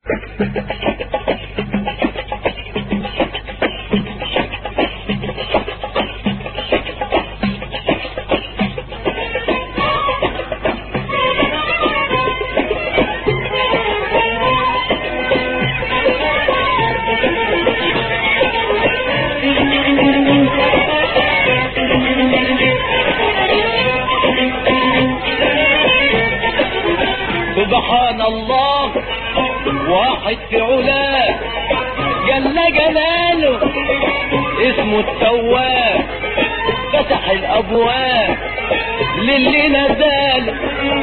سبحان الله واحد في علاه جل جلاله اسمه التواب فتح الابواب للي نزال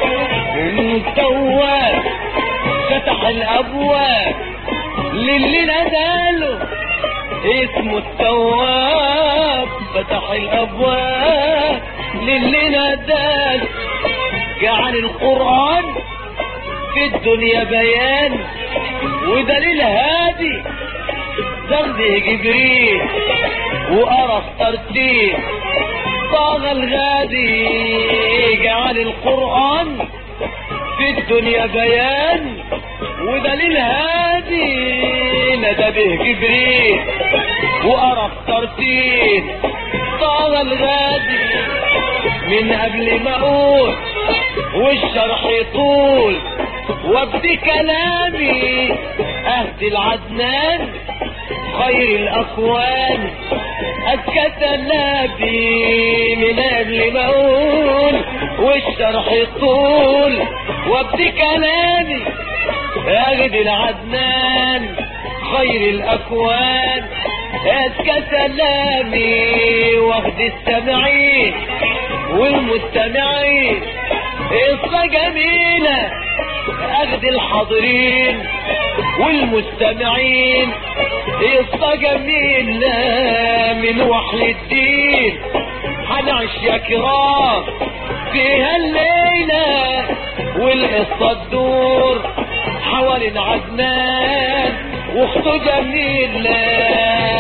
التواب فتح الابواب للي نزاله اسمه التواب فتح الابواب للي نزاله جعل القرآن في الدنيا بيان ودليل هادي زغده جبريل وقرا ترتيب طاغ الغادي جعل القرآن في الدنيا بيان ودليل هادي ندى به جبريل وقرا ترتيب طاغ الغادي من قبل ما اقول والشرح يطول وابدي كلامي اهدي العدنان خير الاكوان الكتلابي من قبل ما اقول والشرح يطول وابدي كلامي اهدي العدنان خير الاكوان كسلامي واخد السامعين والمستمعين قصة جميلة اخد الحاضرين والمستمعين قصة جميلة من وحل الدين هنعيش يا كرام فيها الليلة والقصة تدور حوالين عدنان واخته جميلة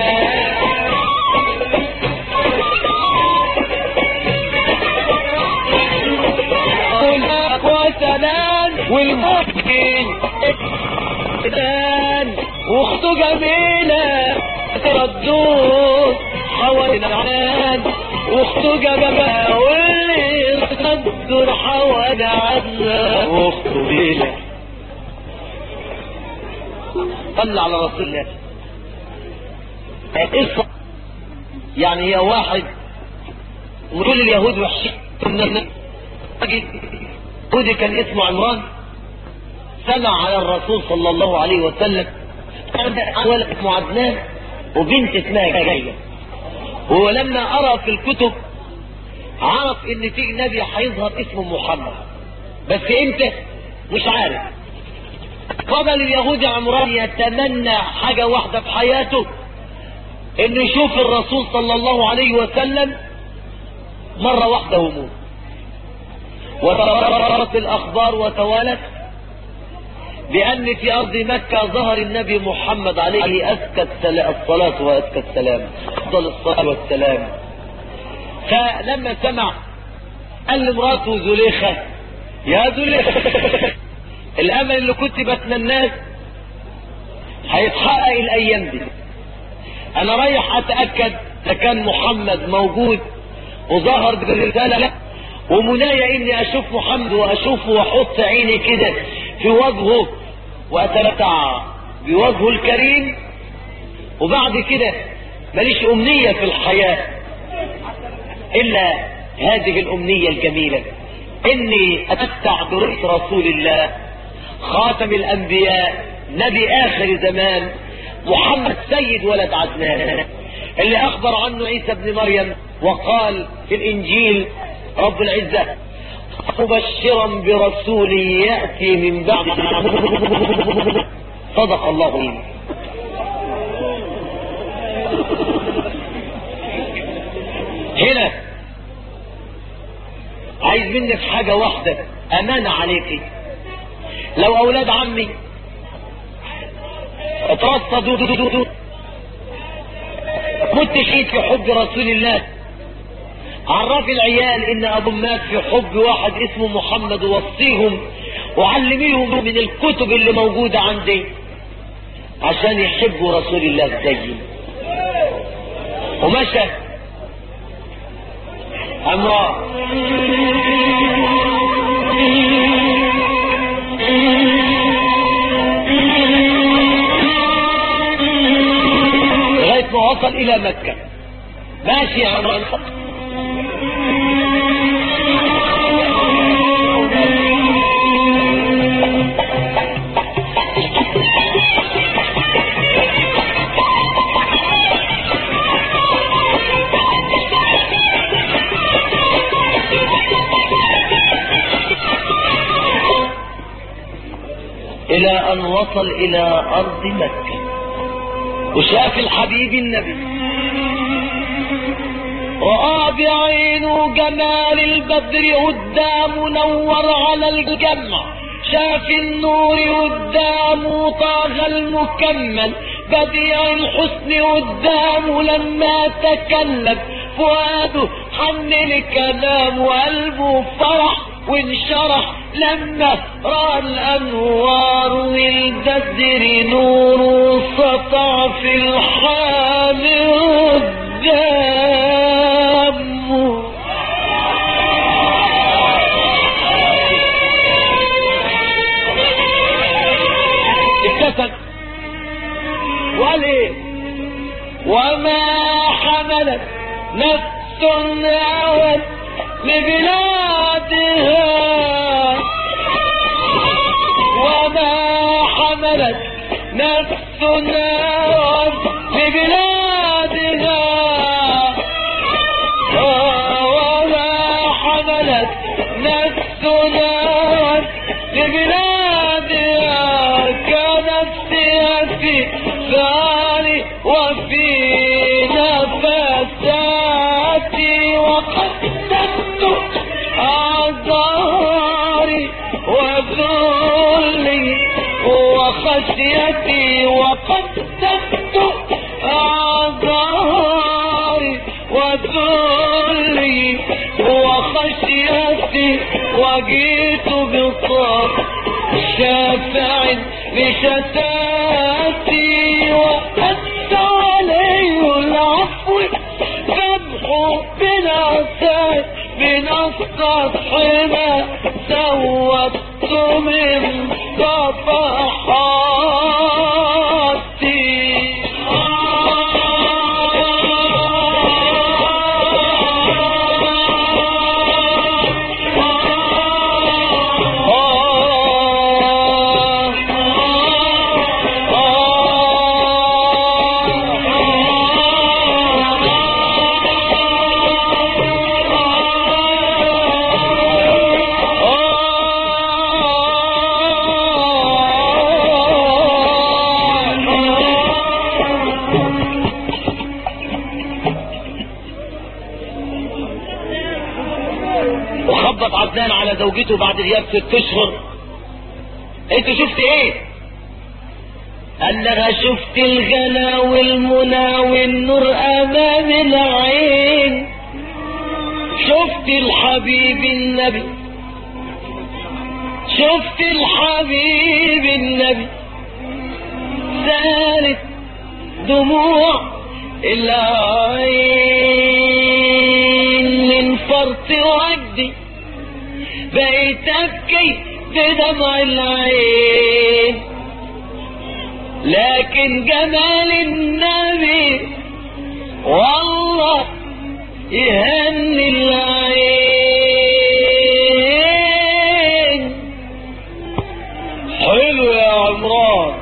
وسلام والمسكين دان واخته جميلة تردون حوالين عنان واخته جميلة واللي تقدر حوالين عنا واخته جميلة صلى على رسول الله قصة يعني هي واحد ودول اليهود وحشين يهودي كان اسمه عمران سمع على الرسول صلى الله عليه وسلم ولد اسمه عدنان وبنت اسمها جاية ولما أرى في الكتب عرف ان في نبي هيظهر اسمه محمد بس امتى مش عارف فضل اليهودي عمران يتمنى حاجة واحدة في حياته انه يشوف الرسول صلى الله عليه وسلم مرة واحدة وموت وتواترت الاخبار وتوالت بان في ارض مكة ظهر النبي محمد عليه ازكى الصلاة وازكى السلام افضل الصلاة والسلام فلما سمع قال لمراته زليخة يا زليخة الامل اللي كنت بتمناه هيتحقق الايام دي انا رايح اتاكد اذا كان محمد موجود وظهر بالرساله لا ومنايا اني اشوف محمد واشوفه واحط عيني كده في وجهه واتمتع بوجهه الكريم وبعد كده ماليش امنيه في الحياه الا هذه الامنيه الجميله اني اتمتع برؤيه رسول الله خاتم الانبياء نبي اخر زمان محمد سيد ولد عدنان اللي اخبر عنه عيسى ابن مريم وقال في الانجيل رب العزة مبشرا برسول يأتي من بعد صدق الله عليه هنا عايز منك حاجة واحدة امانة عليكي لو اولاد عمي اترصدوا مت شهيد في حب رسول الله عرف العيال ان ابو مات في حب واحد اسمه محمد ووصيهم وعلميهم من الكتب اللي موجودة عندي عشان يحبوا رسول الله زيي ومشى امرأة لغاية ما وصل إلى مكة ماشي يا عمران إلى أن وصل إلى أرض مكة وشاف الحبيب النبي رأى بعينه جمال البدر قدامه نور على الجمع شاف النور قدامه طاغ المكمل بديع الحسن قدامه لما تكلم فؤاده حن الكلام وقلبه فرح وانشرح لما رأى الأنوار والبدر نور سطع في الحال قدامه ابتسم وقال ايه وما حملت نفس هوت لبلادها وما حملت نفس هوت لبلادها وما حملت نفس هوت لبلادها كنفسها ثاني وفي نفساتي وقدمت أعذاري وذلي وخشيتي وقدمت أعذاري وذلي وخشيتي وجيت بصار شافع بشتاتي وأنت علي العفو فامحو بنعسات من السطح ما سوت من صفحاتي وخبط عدنان على زوجته بعد غياب ست اشهر انت شفت ايه قال لها شفت الغلا والمنى والنور امام العين شفت الحبيب النبي شفت الحبيب النبي سالت دموع العين من فرط وجدي بقيت ابكي بدمع العين لكن جمال النبي والله يهني العين حلو يا عمران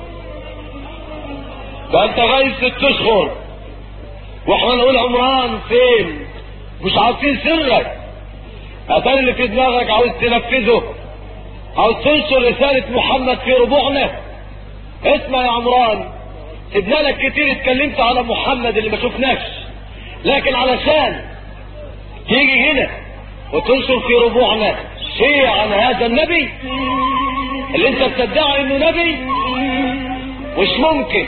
ده انت غايب ست اشهر واحنا نقول عمران فين مش عارفين سرك اتاني اللي في دماغك عاوز تنفذه عاوز تنشر رسالة محمد في ربوعنا اسمع يا عمران سيبنا لك كتير اتكلمت على محمد اللي ما شفناش لكن علشان تيجي هنا وتنشر في ربوعنا شيء عن هذا النبي اللي انت بتدعي انه نبي مش ممكن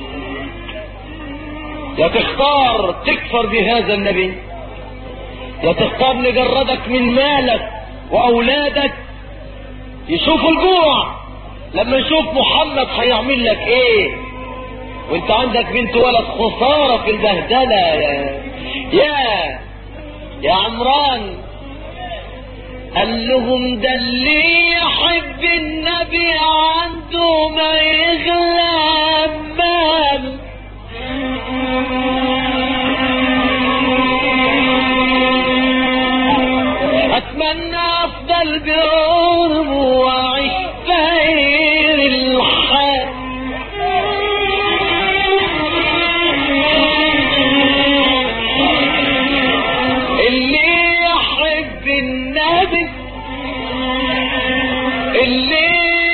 يا تختار تكفر بهذا النبي يا تختار نجردك من مالك واولادك يشوفوا الجوع لما يشوف محمد هيعمل لك ايه وانت عندك بنت ولد خسارة في البهدلة يا يا يا عمران قال لهم ده اللي يحب النبي عنده ما يغلى مال اتمنى افضل بقرب واعيش خير الحال اللي يحب النبي اللي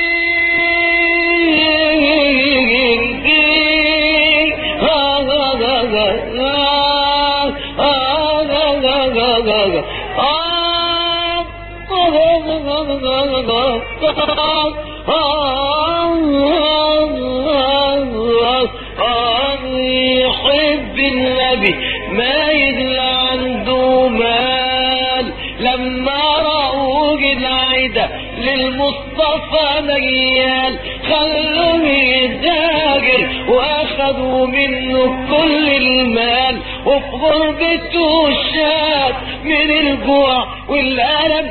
يحب النبي ما يدل عنده مال لما رأوا العيدة للمصطفى ميال خلوه يتاجر واخدوا منه كل المال وفي غربته شاب من الجوع والألم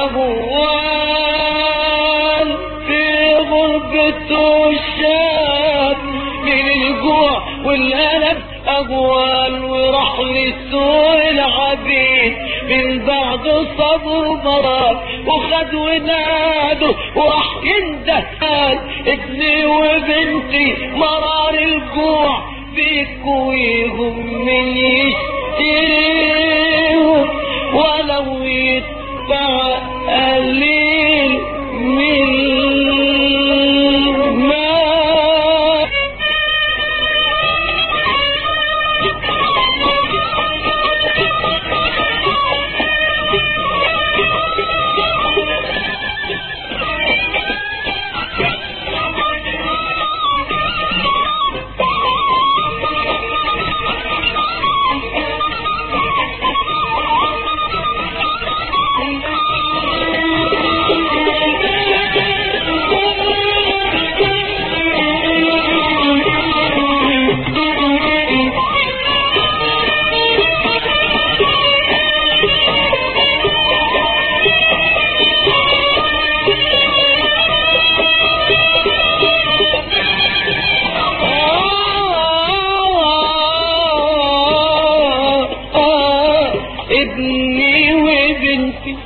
أهوال في غربته شاب من الجوع والألم أجوال وراح لسوق العبيد من بعد صبر مرار وخد وناده وراح ينده قال ابني وبنتي مرار الجوع بيكويهم من يشتريهم ولو يدفع قليل من المال ابني وبنتي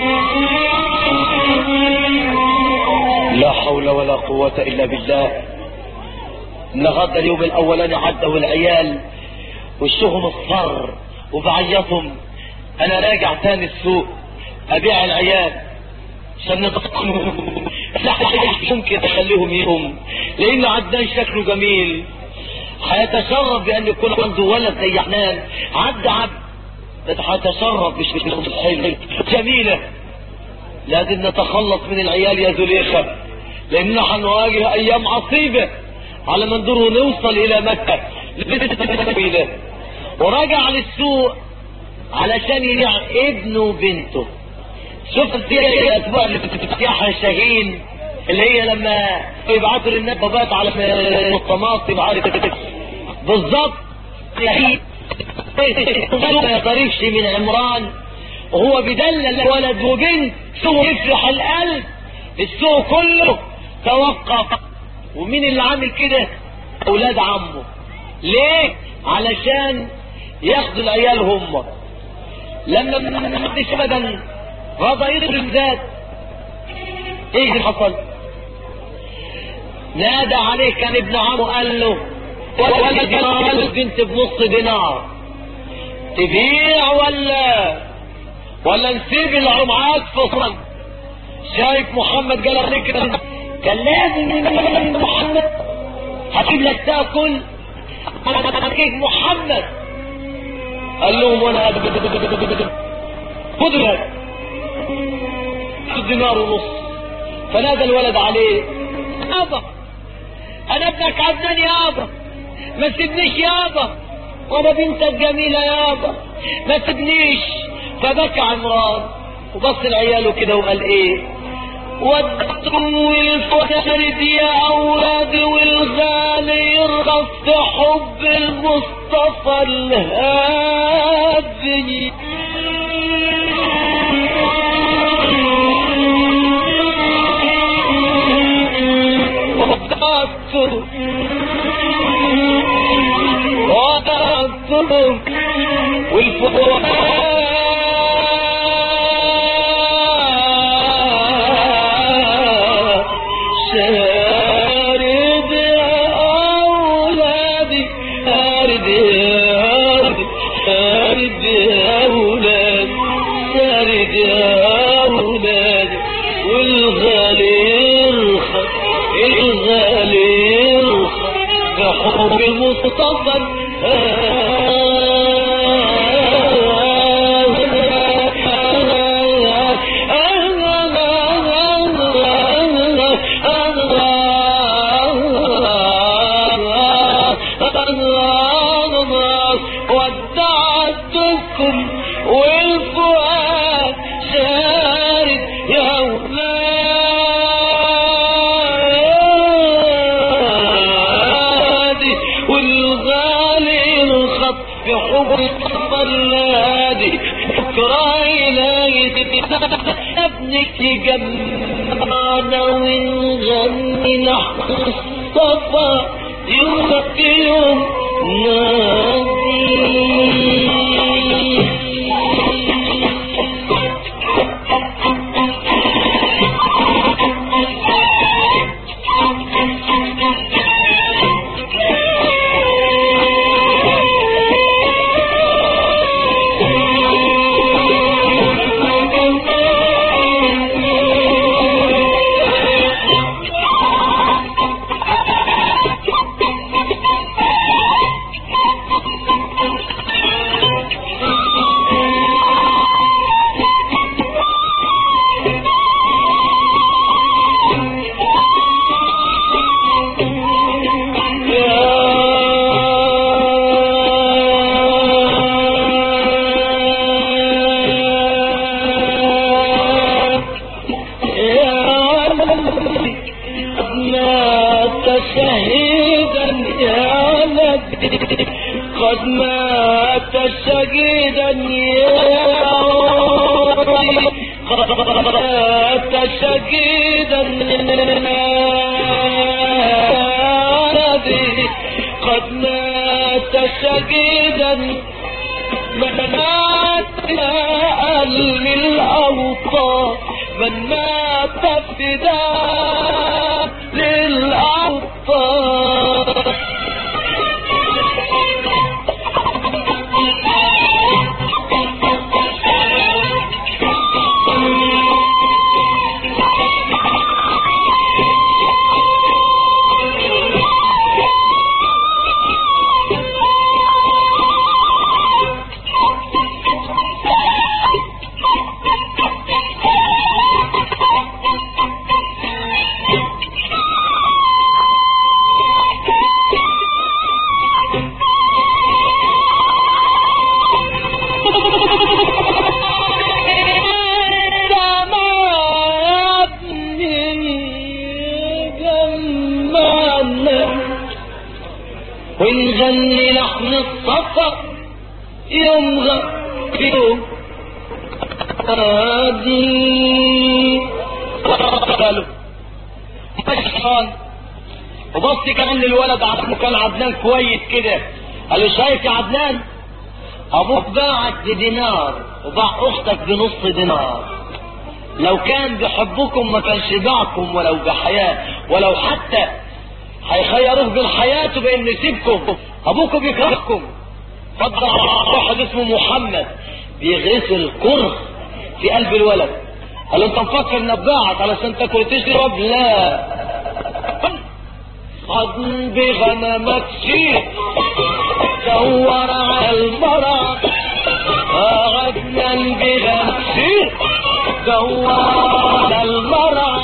لا حول ولا قوة إلا بالله النهارده اليوم الأولاني عدى والعيال وشهم اصفر وبعيطهم أنا راجع تاني السوق أبيع العيال عشان نضغطهم مش ممكن أخليهم يهم لأن عدنان شكله جميل هيتشرف بأن يكون عنده ولد زي حنان عد عبد هيتشرف مش مش الحلم جميلة لازم نتخلص من العيال يا زليخة لأننا هنواجه أيام عصيبة على ما ندور ونوصل إلى مكة جميلة ورجع للسوق علشان يبيع ابنه وبنته شفت دي الأسبوع اللي بتفتحها شاهين اللي هي لما يبعتوا للناس بابات على الطماطم عارف بالظبط شاهين ما يطريقش من عمران وهو بيدلل ولد وبنت سوق يفرح القلب السوق كله توقف ومين اللي عامل كده اولاد عمه ليه علشان ياخدوا العيال هم لما ما حدش ابدا رضى يضرب ذات ايه اللي حصل نادى عليه كان ابن عمه قال له ولد دينار البنت بنص دينار تبيع ولا ولا نسيب اللي معاك فصلا شايف محمد قال عليك كده كان لازم محمد هجيب لك تاكل هجيب محمد قال لهم وانا خذ هذا دينار ونص فنادى الولد عليه يابا انا ابنك عدنان يابا ما تسيبنيش يابا وانا بنتك جميله يابا ما تسيبنيش فبكى عمران وبص لعياله كده وقال ايه والدم والفرد يا اولاد والغالي يرغى خط حب المصطفى الهادي وضعته وضعته والفؤاد شارد يا أولادي شارد يا أولادي شارد يا أولادي شارد يا أولادي والغالي يرخص الغالي يرخص بحب المصطفى ودعتكم والفؤاد شارد يا أولادي والغالي الخط في حب الصلادي بكرة إلهي ابنك جمعنا ونغني نحن الصفا يوم يوم نادي شهيدا يا ولدي قد مات شهيدا يا ولدي قد مات شهيدا يا ولدي قد مات شهيدا من مات يا للأوطان من مات فداء للأوطان ونغني لحن الصفا يوم غفي يوم هادي قالوا مشحان وبص كمان للولد عمه كان عدنان كويس كده قال له شايف يا عدنان ابوك باعك بدينار وباع اختك بنص دينار لو كان بحبكم ما كانش باعكم ولو بحياة ولو حتى هيخيروه بالحياة بان يسيبكم ابوكم بيكرهكم فضل واحد اسمه محمد بيغرس الكره في قلب الولد قال له انت مفكر نباعك علشان تاكل وتشرب لا قد بغنمك شيء دور على المرأة قعدنا بغنمك دور على المرأة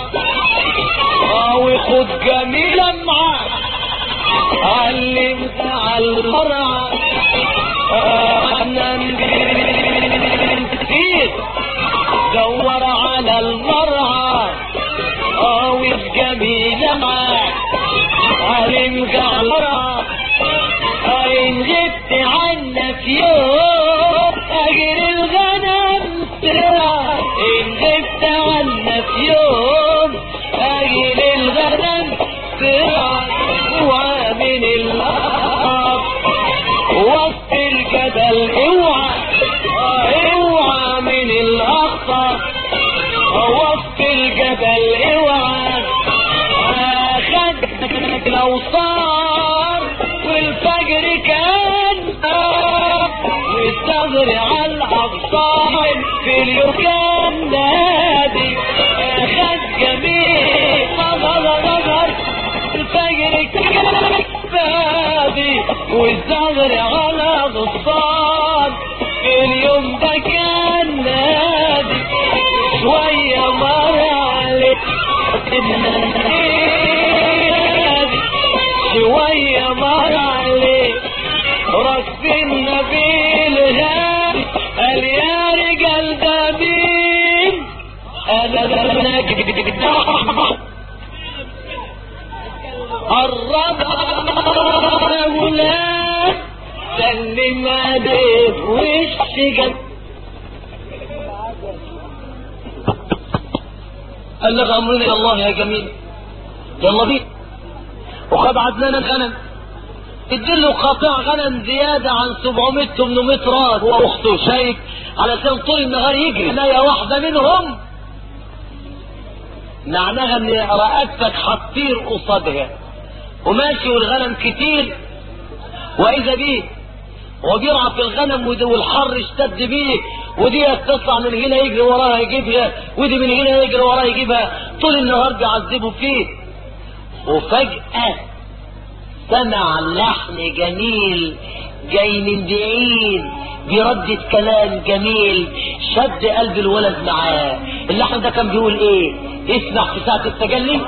وخد جميلة معاك علمت على المرأة احنا نسيت دور على المرأة وخد جميلة معاك علمت على المرأة إن غبت عنا في يوم أجر الغنم ترعى إن غبت عنا في يوم أجر الغنم ترعى ومن الأرض وسط الجبل اوعى اوعى من الأخطر وسط الجبل اوعى اخدك لو صار والفجر كان والصبر على الابصار في اليوم كان نادي اخد جميل نظر نظر الفجر كان نادي والصبر على الابصار في اليوم ده كان نادي شوية مر عليك شوية مر عليك ركب النبي الغالي قال يا رجال ده مين انا قرب يا غلام سلم عليه وش جنب قال لك امرنا الى الله يا جميل يلا بينا وخد عدنان الغنم اديله قطع غنم زيادة عن 700 800 راس هو واخته شايف علشان طول النهار يجري عناية واحدة منهم معناها ان رقبتك هتطير قصادها وماشي والغنم كتير واذا بيه هو بيرعى في الغنم ودي والحر اشتد بيه ودي تطلع من هنا يجري وراها يجيبها ودي من هنا يجري وراها يجيبها طول النهار بيعذبوا فيه وفجأة سمع لحن جميل جاي من بعيد بيردد كلام جميل شد قلب الولد معاه اللحن ده كان بيقول ايه اسمع في ساعة التجلي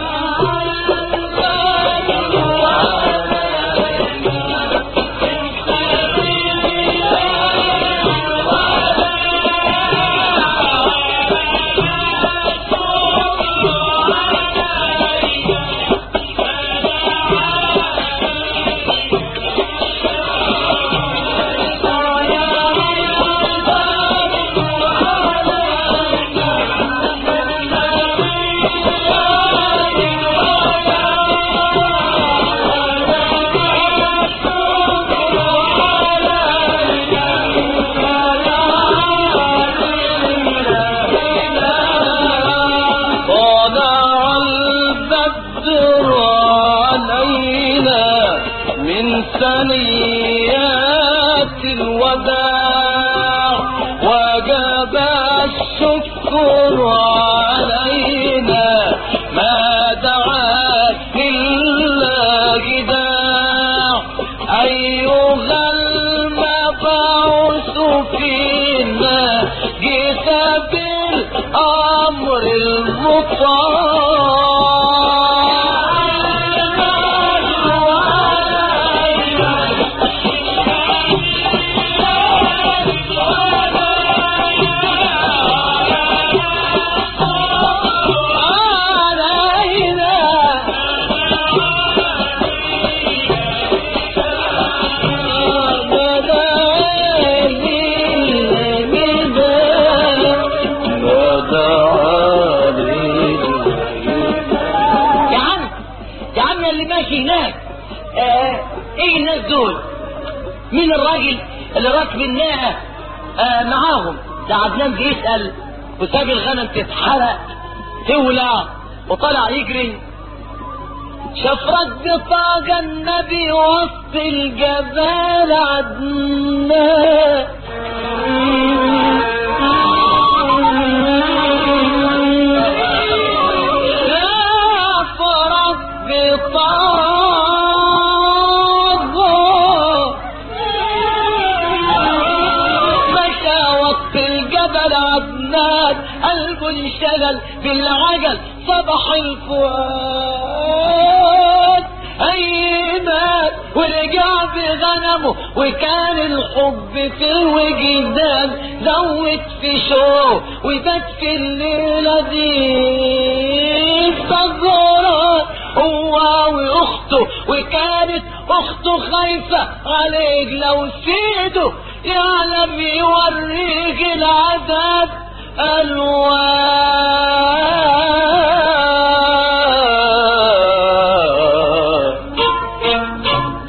طلع البدر علينا من ثنيات الوداع وجب الشكر علينا ما دعا لله داع أيها المبعوث فينا جئت بالأمر المطاع يا عم يا عم اللي ماشي هناك آه ايه الناس دول مين الراجل اللي راكب الناقه آه معاهم ده عدنان بيسال وساب الغنم تتحرق تولع وطلع يجري شاف رد طاقة النبي وسط الجبال عدنان شاف رد طاقة مشى وسط الجبل عدنان قلبه انشغل بالعجل صبح الفؤاد ايمان ورجع بغنمه وكان الحب في الوجدان زود في شوق وبات في الليلة دي صغران هو واخته وكانت اخته خايفة عليك لو سيده يعلم يوريك العذاب الوان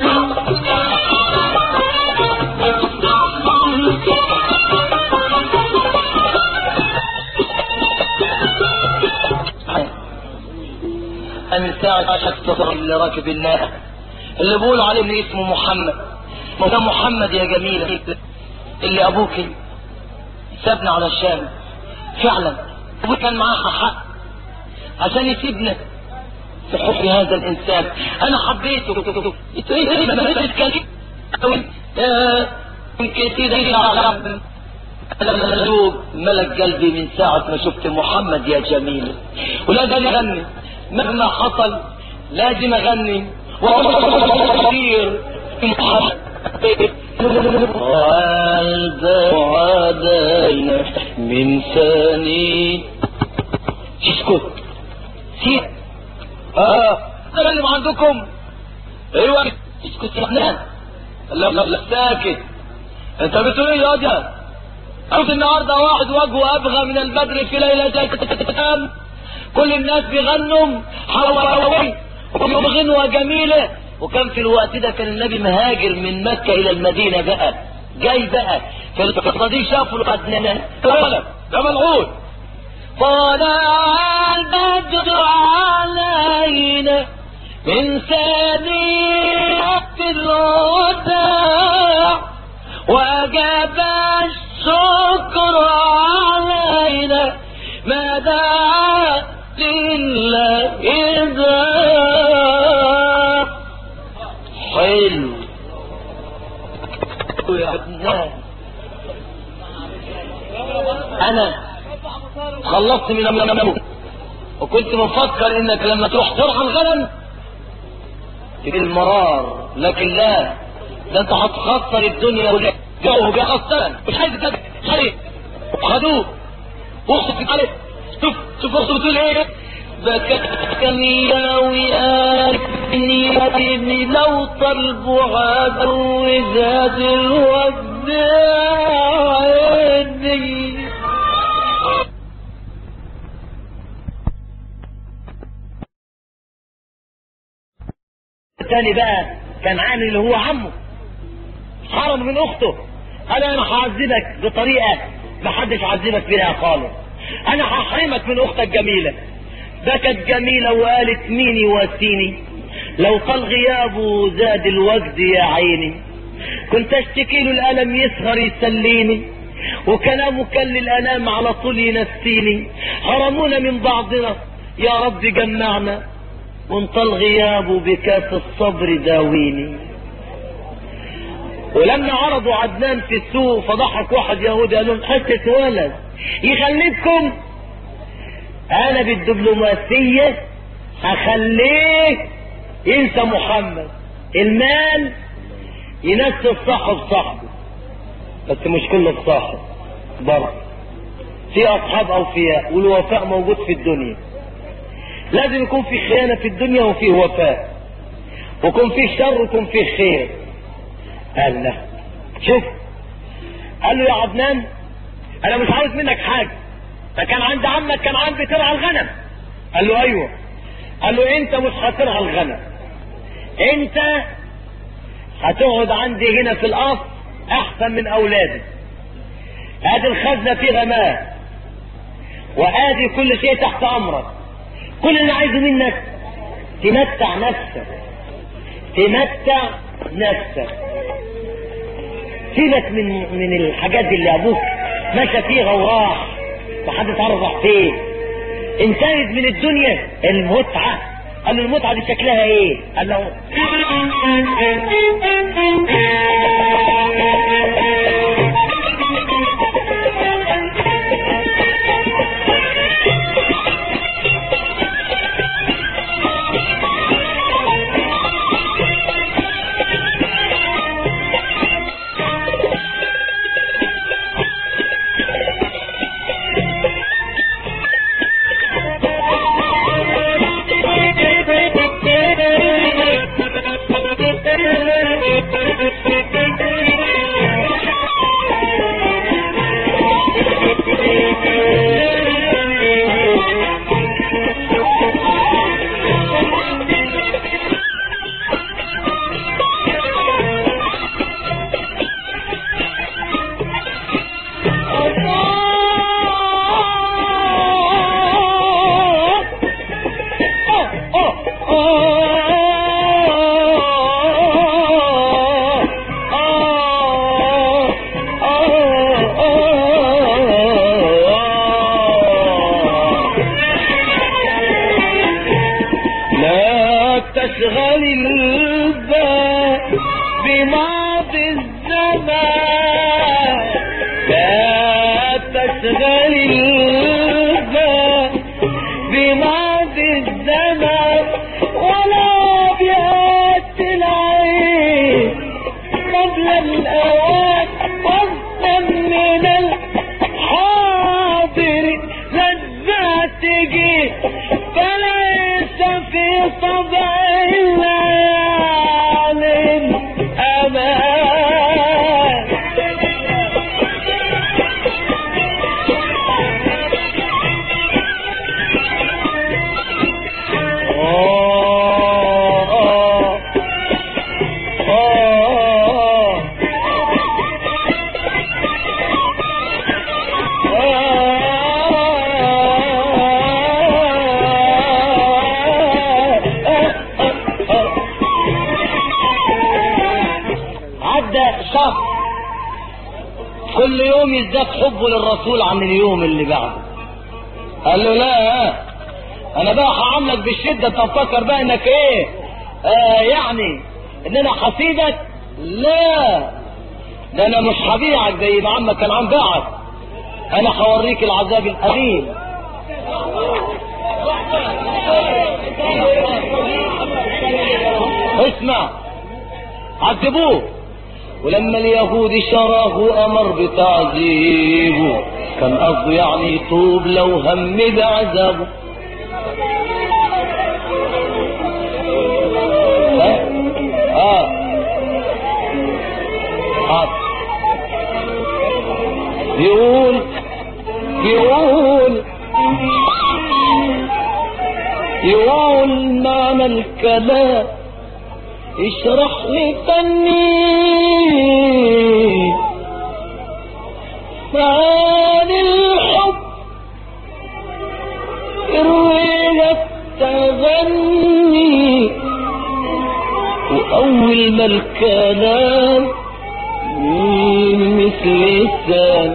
من ساعة شخص اللي راكب الناقة اللي بيقولوا عليه ان اسمه محمد ما ده محمد يا جميلة اللي ابوك سابنا على الشام فعلا ابوك كان معاها حق عشان يسيبنا في حب هذا الانسان انا حبيته ملوك ملك قلبي من ساعة ما شفت محمد يا جميل ولازم اغني مهما حصل لازم اغني وكثير قلب علينا من ثاني اسكت سيب اه اتكلم عندكم ايوه اسكت يا فنان لا لا لا ساكت انت بتقول ايه يا ده قلت النهارده واحد وجهه ابغى من البدر في ليله الكتاب كل الناس بيغنوا حلوة وغنوة جميلة وكان في الوقت ده كان النبي مهاجر من مكة إلى المدينة بقى جاي بقى في القصة دي شافوا القدنان طلب ده ملعون طلع البدر علينا من ثانية الوداع وأجاب الشكر علينا ما دعا لله إذا حلو يا عدنان أنا خلصت من الموت وكنت مفكر انك لما تروح ترعى الغنم تجي المرار لكن لا ده انت هتخسر الدنيا وجوه بيخسرا مش عايز كده مش عايز خدوه واخته عليه شوف شوف اخته بتقول ايه بكتني يا وقال اني ابني لو طلب عدو ذات الوداع عيني الثاني بقى كان عامل اللي هو عمه حرم من اخته قال انا هعذبك بطريقه ما حدش عذبك بيها خالص انا هحرمك من اختك جميله بكت جميله وقالت مين يواسيني لو طال غيابه زاد الوجد يا عيني كنت اشتكي له الالم يسهر يسليني وكلامه كان للانام على طول ينسيني حرمونا من بعضنا يا رب جمعنا وانطل غيابه بكاس الصبر داويني ولما عرضوا عدنان في السوق فضحك واحد يهودي قال لهم حتة ولد يخليكم انا بالدبلوماسية هخليه ينسى محمد المال ينسى صاحب صاحبه بس مش كل صاحب برضه في اصحاب اوفياء والوفاء موجود في الدنيا لازم يكون في خيانة في الدنيا وفيه وفاء ويكون فيه شر ويكون فيه خير قال له شوف قال له يا عدنان انا مش عاوز منك حاجة ده كان عند عمك كان عم بترعى الغنم قال له ايوه قال له انت مش هترعى الغنم انت هتقعد عندي هنا في القصر احسن من اولادي ادي الخزنة فيها ماء وادي كل شيء تحت امرك كل اللي عايزه منك تمتع نفسك تمتع نفسك سيبك من من الحاجات اللي ابوك مشى فيها وراح محدش عارف راح فين انتهت من الدنيا المتعة قال له المتعة دي شكلها ايه قال له بماضي الزمان لا تشغل البال بماضي الزمان ولا بيات العين قبل الأوان واغتم من الحاضر لذات جيت فليس في طبع الليالي أمان آه آه آه عدى شهر كل يوم يزداد حبه للرسول عن اليوم اللي بعده قال له لا انا بقى هعاملك بالشده انت مفكر بقى انك ايه آه يعني ان انا حفيدك لا ده انا مش هبيعك زي ما عمك كان عم باعك انا هوريك العذاب الاليم اسمع عذبوه ولما اليهود شراه امر بتعذيبه كان قصده يعني يتوب لو هم بعذابه ها؟ اه اه بيقول بيقول يقول معنى الكلام اشرح لي فني معاني الحب اروي التغني واول ما الكلام من مثل الثاني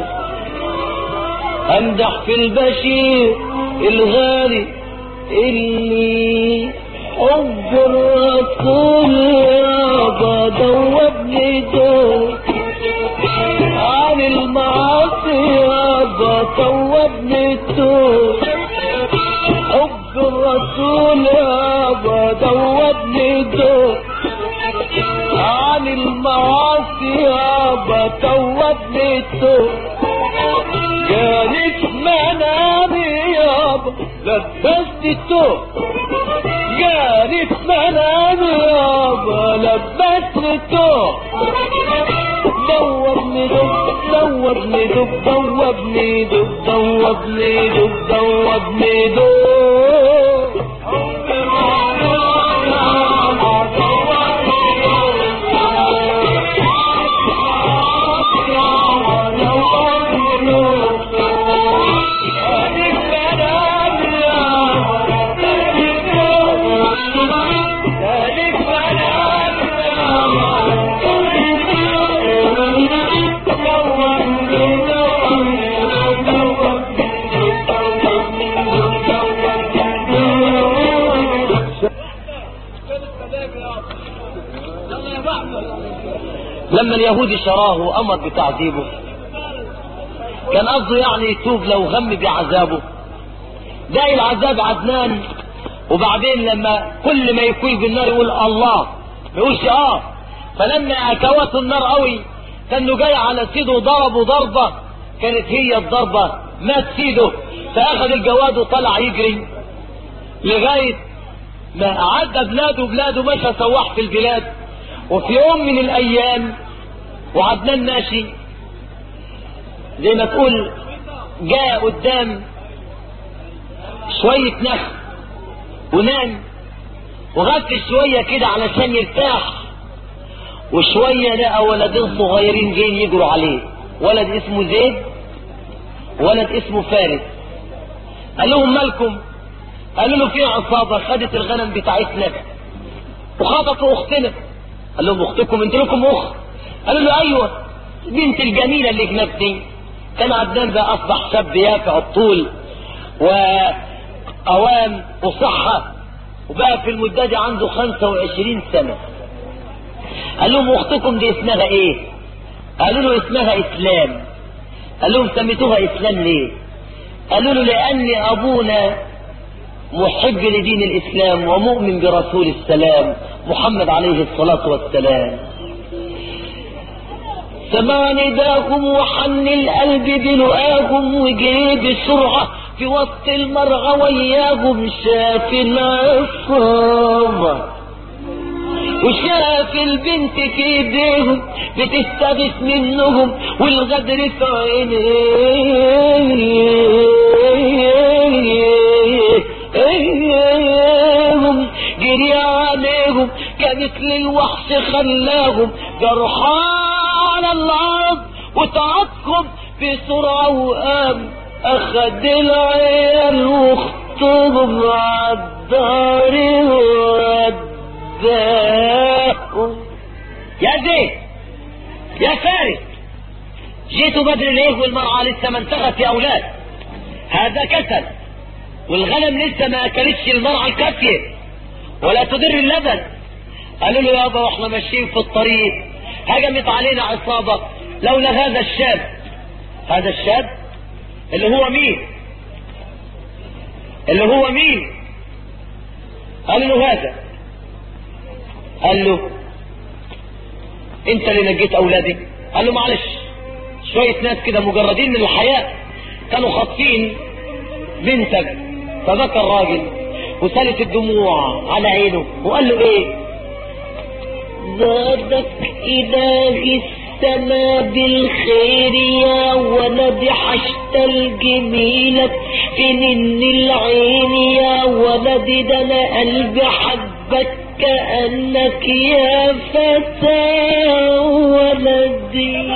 امدح في البشير الغالي اللي حب الرسول يابا دوبني دور عن المعاصي يابا توبني دور حب الرسول يابا دوبني دور عن المعاصي يابا توبني دور جاني منامي يابا لبست التوب جاني منامي يابا لبست التوب دوبني دب دوبني دب دوبني دب دوبني دب دوبني دب لما اليهودي شراه امر بتعذيبه كان قصده يعني يتوب لو غم بعذابه ده العذاب عدنان وبعدين لما كل ما يكوي بالنار يقول الله ما يقولش اه فلما اكوته النار قوي كانه جاي على سيده ضربه ضربه كانت هي الضربه مات سيده فاخذ الجواد وطلع يجري لغايه ما عدى بلاده بلاده مشى سواح في البلاد وفي يوم من الايام وعدنان ماشي زي ما تقول جاء قدام شوية نخل ونام وغفل شوية كده علشان يرتاح وشوية لقى ولدين صغيرين جايين يجروا عليه ولد اسمه زيد ولد اسمه فارس قال لهم مالكم قالوا له في عصابة خدت الغنم بتاعتنا وخطفوا اختنا قال لهم اختكم انت لكم اخت قالوا له ايوه بنت الجميلة اللي هناك دي كان عدنان بقى اصبح شاب يافع الطول وقوام وصحة وبقى في المدة دي عنده 25 سنة قال لهم اختكم دي اسمها ايه قالوا له اسمها اسلام قال لهم سميتوها اسلام ليه قالوا له لان ابونا محب لدين الاسلام ومؤمن برسول السلام محمد عليه الصلاة والسلام سمع نداكم وحن القلب بلقاكم وجري بسرعة في وسط المرعى وياهم شاف العصابة وشاف البنت في ايديهم بتستغيث منهم والغدر في عينيهم جري عليهم كمثل الوحش خلاهم جرحان على الارض وتعقب بسرعة وقام اخد العيال واختهم عالدار ووداهم يا زيد يا فارس جيتوا بدري ليه والمرأة لسه ما انتغت يا اولاد هذا كسل والغنم لسه ما اكلتش المرعى الكافية ولا تدر اللبن قالوا له يابا واحنا ماشيين في الطريق هجمت علينا عصابة لولا هذا الشاب هذا الشاب اللي هو مين اللي هو مين قال له هذا قال له انت اللي نجيت اولادي قال له معلش شوية ناس كده مجردين من الحياة كانوا خاطفين بنتك فبكى الراجل وسالت الدموع على عينه وقال له ايه زادك إلهي السما بالخير يا ولد حشت الجميلة في من العين يا ولد ده انا قلبي حبك كأنك يا فتى ولدي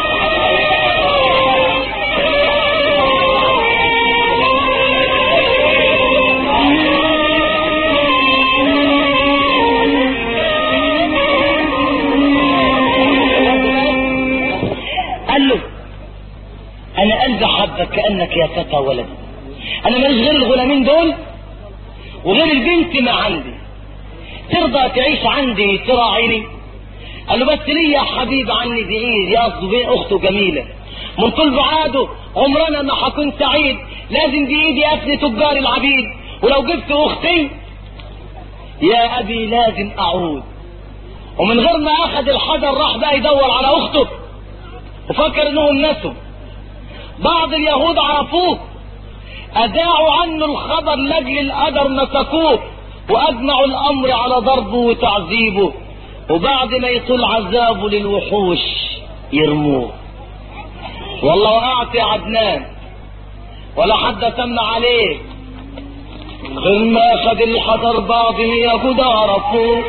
قال له انا قلبي حبك كانك يا فتى ولد انا ماليش غير الغلامين دول وغير البنت ما عندي ترضى تعيش عندي تراعيني قال له بس ليه يا حبيب عني بعيد يا قصده بين اخته جميله من طول بعاده عمرنا ما هكون سعيد لازم بايدي افني تجار العبيد ولو جبت اختي يا ابي لازم اعود ومن غير ما اخذ الحجر راح بقى يدور على اخته وفكر انهم نسوا بعض اليهود عرفوه اذاعوا عنه الخبر لاجل القدر مسكوه واجمعوا الامر على ضربه وتعذيبه وبعد ما يطول عذابه للوحوش يرموه والله وقعت يا عدنان ولا حد سمع عليك غير ما اخذ الحذر بعض اليهود عرفوه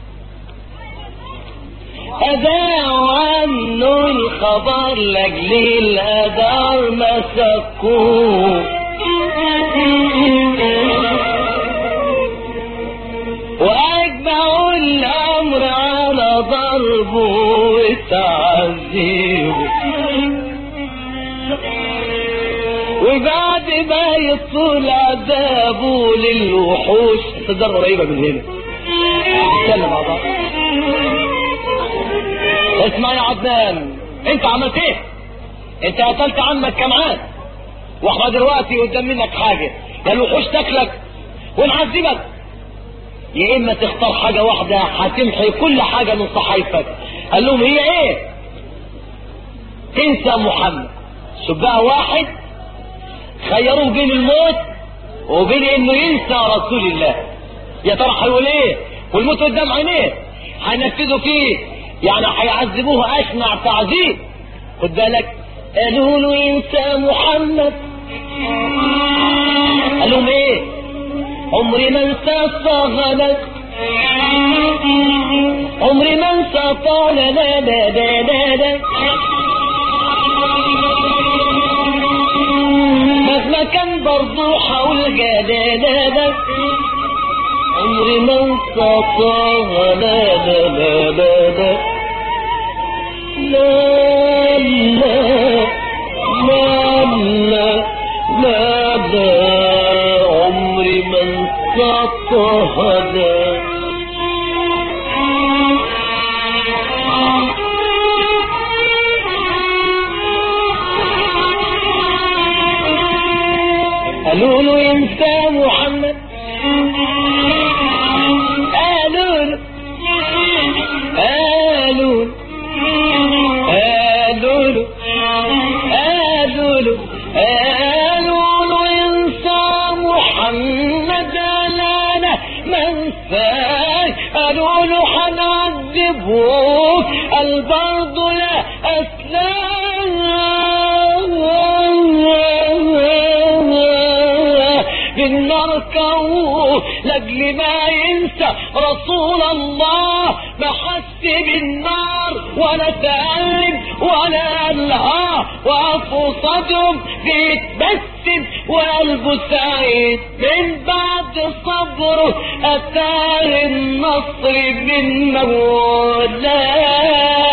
أذاعوا عنه الخبر لأجل الأدار مسكوه وأجمعوا الأمر على ضربه وتعذيبه وبعد ما يطول عذابه للوحوش تقدر قريبة من هنا نتكلم مع بعض اسمع يا عدنان انت عملت ايه انت قتلت عمك كمان واحنا دلوقتي قدام منك حاجه يا الوحوش تاكلك ونعذبك يا اما تختار حاجه واحده هتمحي كل حاجه من صحيفك قال لهم هي ايه تنسى محمد شوف بقى واحد خيروه بين الموت وبين انه ينسى رسول الله يا ترى هيقول ايه والموت قدام عينيه هينفذوا فيه يعني هيعذبوه اشنع تعذيب خد بالك قالوا له ينسى محمد قال لهم ايه عمري ما انسى صغلك عمري ما انسى طال لا لا لا لا لا مهما كان برضو حول جلالك عمري ما انسى طه لا لا لا لا لا لا لا لا لا لا عمري ما انسى طه لا أبوك البرد لا أسلام بالنار كوه لاجل ما ينسى رسول الله ما حس بالنار ولا تألم ولا ألهى وعفو صدره بيتبسم وقلبه سعيد من بعد صبره أتاه النصر من مولاه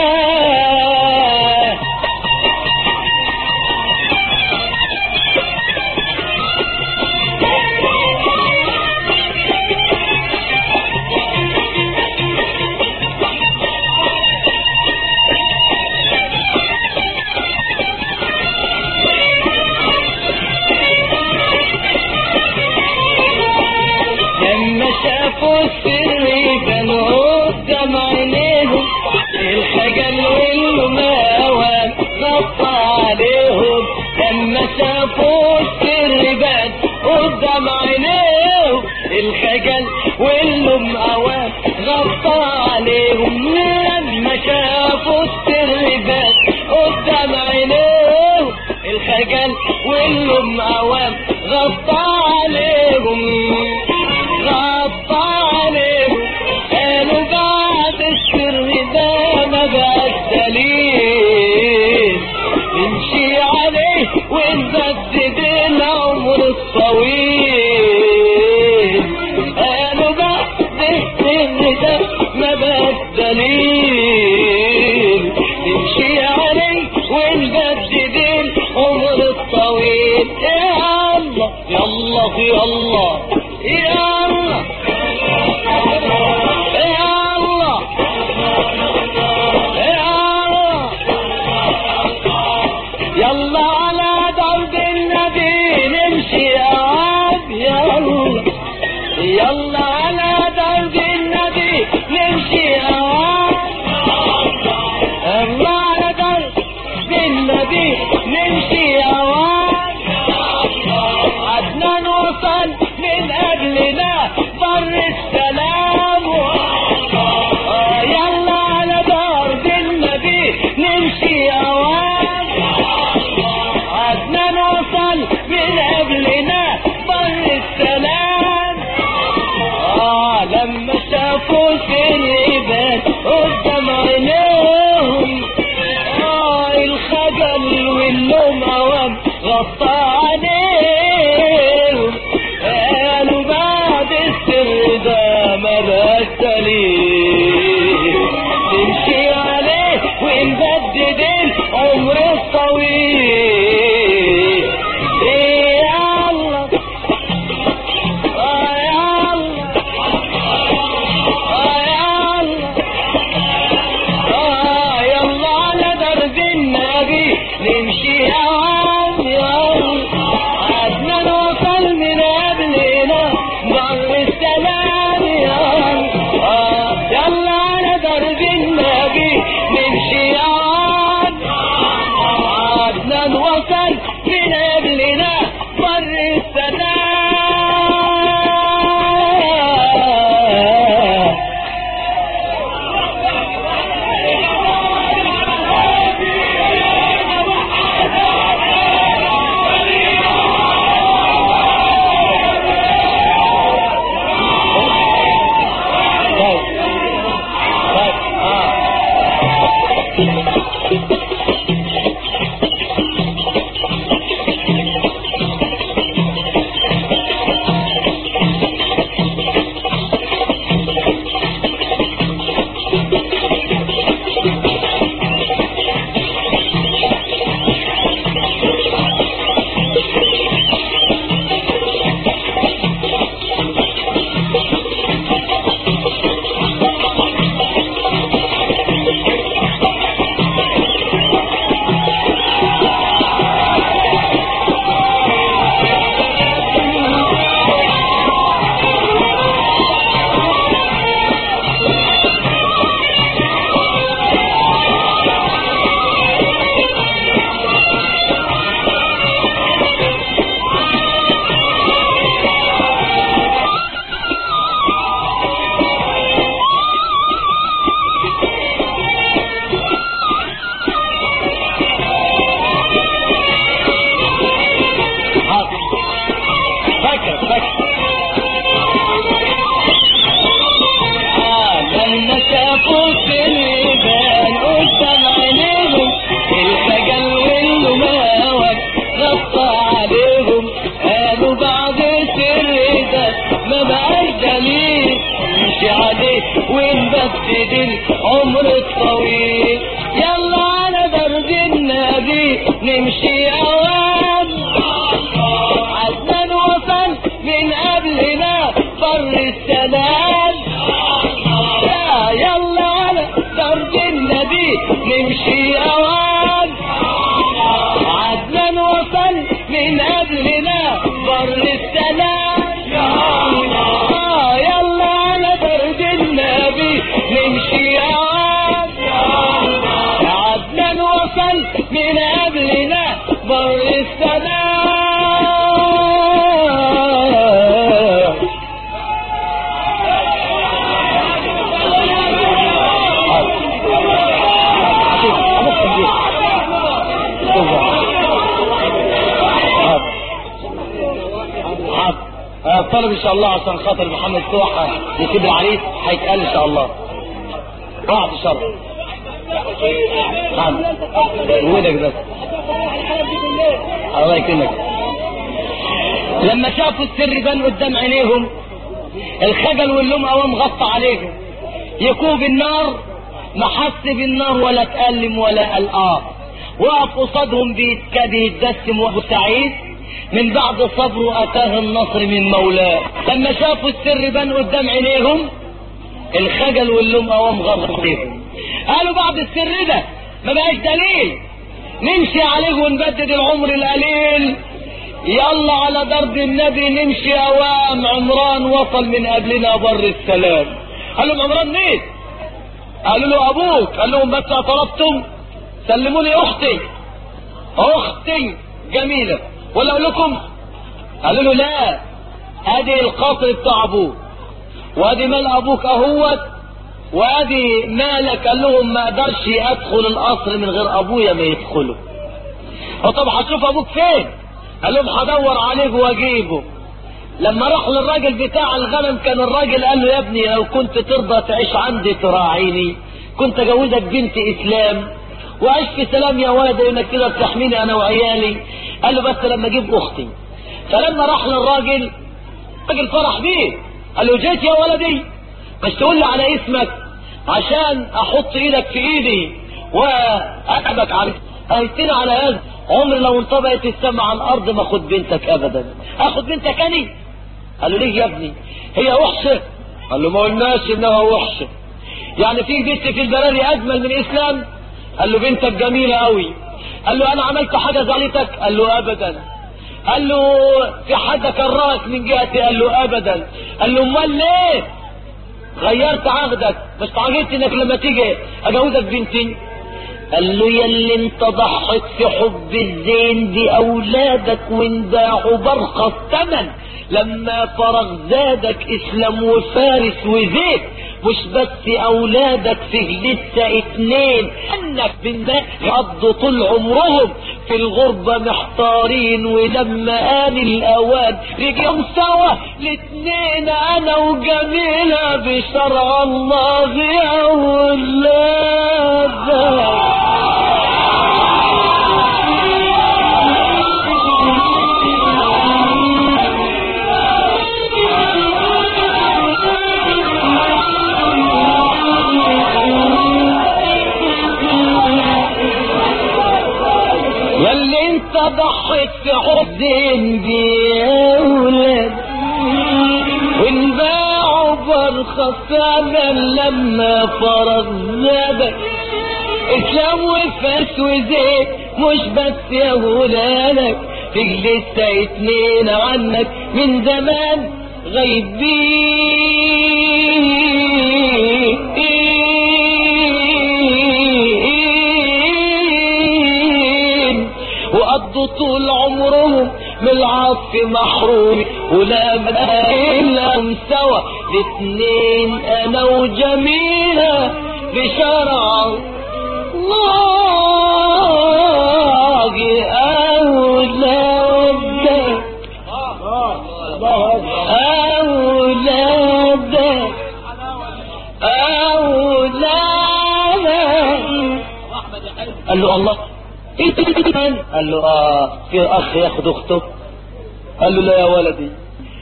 لما شافوا السر كانوا قدام عينيهم الخجل والماوى غطى عليهم لما شافوا السر بان قدام عينيهم الخجل والماوى غطى عليهم لما شافوا السر بان قدام عينيهم الخجل والماوى غطى عليهم غطى عليهم قالوا بعد السر ده ما بقى الدليل نمشي عليه ونبدد العمر الطويل قالوا بعد السر ده ما بقى الدليل نمشي عليه ونبدد العمر الطويل يا الله يا الله يا الله يا الله يا الله يا الله يلا على درب النبي نمشي يا عاب يا الله يلا على درب النبي نمشي يا عاب عمرك طويل يلا على درب النبي نمشي اوام عدنان وصل من قبلنا بر السلام يا يلا على درب النبي نمشي اوام عدنان وصل من قبلنا بر السلام آه يلا على درب النبي نمشي اوام عدنان وصل من قبلنا بر السلام طلب ان شاء الله عشان خاطر محمد توحى يسيب العريس هيتقال ان شاء الله بعد شر نعم وينك بس الله يكرمك لما شافوا السر بان قدام عينيهم الخجل واللوم قوام غطى عليهم يكوب النار ما حس بالنار ولا تألم ولا قلقان وقف قصادهم بيتك- بيتدسم وابو سعيد من بعد صبره اتاه النصر من مولاه لما شافوا السر بان قدام عينيهم الخجل واللوم قوام غطى عليهم قالوا بعد السر ده ما بقاش دليل نمشي عليه ونبدد العمر القليل يلا على درب النبي نمشي اوام عمران وصل من قبلنا بر السلام قال لهم عمران مين قالوا له ابوك قال لهم بس طلبتم سلموا لي اختي اختي جميله ولا اقول لكم قالوا له لا ادي القصر بتاع ابوك وادي مال ابوك اهوت وادي مالك قال لهم ما اقدرش ادخل القصر من غير ابويا ما يدخله طب هتشوف ابوك فين قال لهم هدور عليه واجيبه لما راح للراجل بتاع الغنم كان الراجل قال له يا ابني لو كنت ترضى تعيش عندي تراعيني كنت اجوزك بنت اسلام وعيش في سلام يا ولد انك كده بتحميني انا وعيالي قال له بس لما اجيب اختي فلما راح للراجل الراجل فرح بيه قال له جيت يا ولدي بس تقول لي على اسمك عشان احط ايدك في ايدي واكبك عارف قلتني على هذا عمر لو انطبقت السماء على الارض ما اخد بنتك ابدا اخد بنتك اني قال له ليه يا ابني هي وحشه قال له ما قلناش انها وحشه يعني في بنت في البراري اجمل من اسلام قال له بنتك جميله قوي قال له انا عملت حاجه زعلتك قال له ابدا قال له في حد كرهك من جهتي قال له ابدا قال له امال ليه غيرت عقدك بس تعجبت انك لما تيجي اجوزك بنتي قال له يا اللي انت ضحت في حب الزين دي اولادك وانباعوا برخص ثمن لما فرغ زادك اسلام وفارس وزيت مش بس اولادك فيه لسه اتنين انك من ده قضوا طول عمرهم في الغربة محتارين ولما آن الاوان رجعوا سوا الاتنين انا وجميلة بشرع الله يا ولادك ياللي انت ضحيت في حزن بيولد وانباعوا برخص ثمن لما فرغ زادك اسلام وفاس وزيت مش بس يا ولادك في لسه اتنين عنك من زمان غايبين وقضوا طول عمرهم من العطف محروم ولا لهم سوا الاتنين انا وجميلة بشرع الله أولادك أولادك أولادك قال له الله انت كمان قال له اه في اخ ياخد اخته قال له لا يا ولدي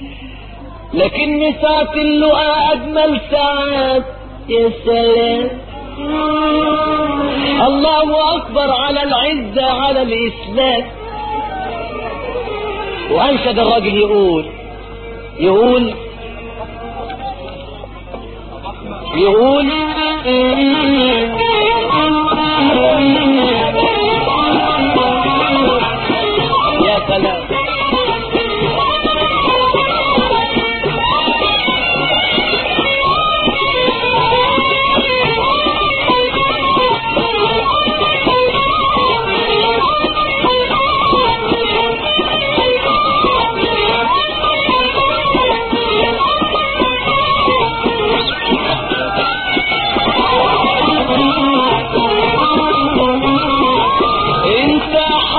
لكن ساعة اللقاء اجمل ساعات يا سلام اكبر على العزة على الاسلام وانشد الراجل يقول يقول يقول يا سلام انت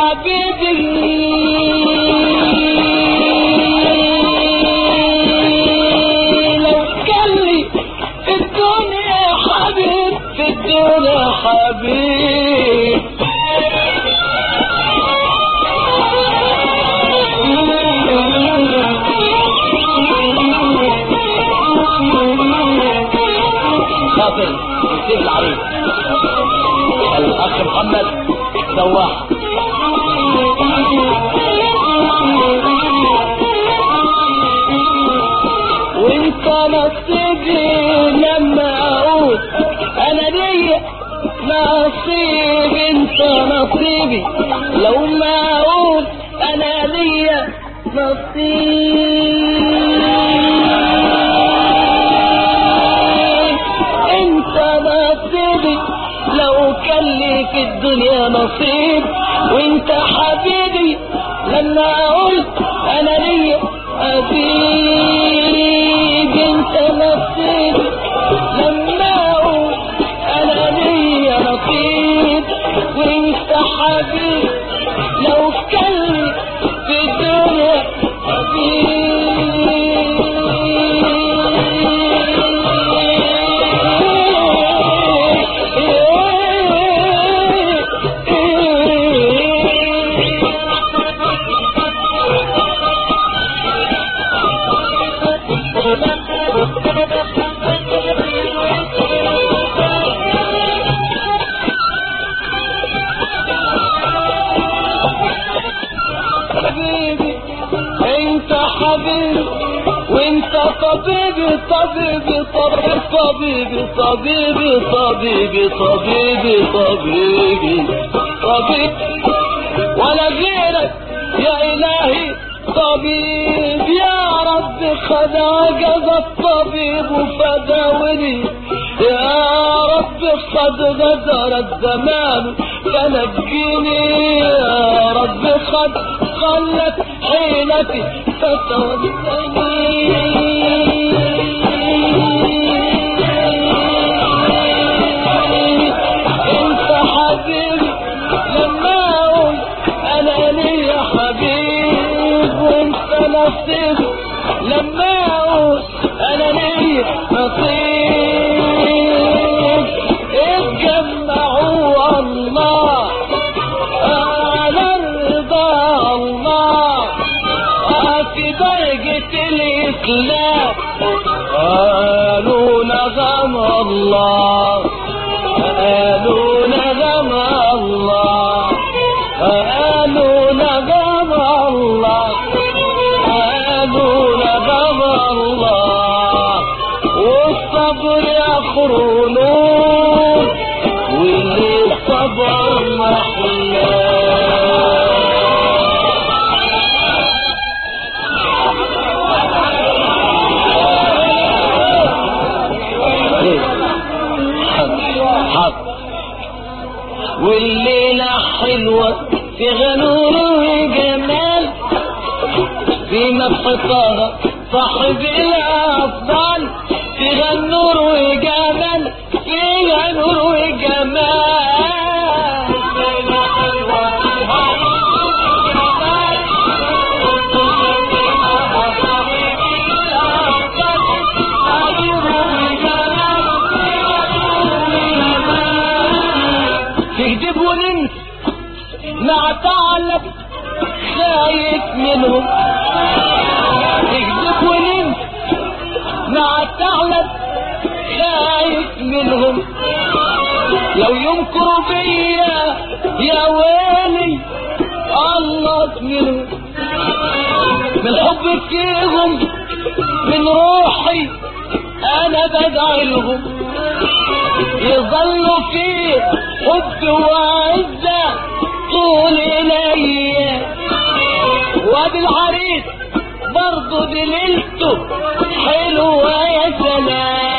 حبيبي لو كان لي في الدنيا حبيب في الدنيا حبيب خاطر نسيب العريس الاخ محمد سواح وانت نصيبي لما اقول انا ليا نصيب انت نصيبي لو ما اقول انا ليا نصيب انت نصيبي لو كان لي في الدنيا نصيب وانت حبيبي لما قلت انا ليا حبيب انت نصيبي لما قلت انا ليا نصيب وانت حبيب لو كان لي في الدنيا حبيبي انت حبيبي وانت طبيبي طبيبي طبيبي طبيبي طبيبي طبيبي طبيبي طبيبي طبيبي ولا غيرك يا الهي طبيب يا رب خد عجز الطبيب فداوني يا رب قد غدر الزمان فنجيني يا رب قد قلت حيلتي فتوسلني انت حبيبي لما اقول انا ليا حبيب وانت نصيب لما اقول انا ليا نصيب اتجمعوا الله على رضا الله في درجة الإسلام قالوا نغم الله قالوا نغم الله قالوا نغم الله قالوا نغم الله والصبر يخرج نور واللي صبر محلاه حق والليلة حلوة في غنور وجمال في مبسطها صاحب الأفضل في غنور وجمال في غنور وجمال ليلة حلوة تكذب ونمت مع تعلق خايف منهم تكذب ونمت مع تعلق خايف منهم لو يمكروا بيا يا ويلي الله منهم من حب فيهم من روحي انا بدعي لهم يظلوا في حب وعزة طول الي وادي العريس برضه دليلته حلوة يا سلام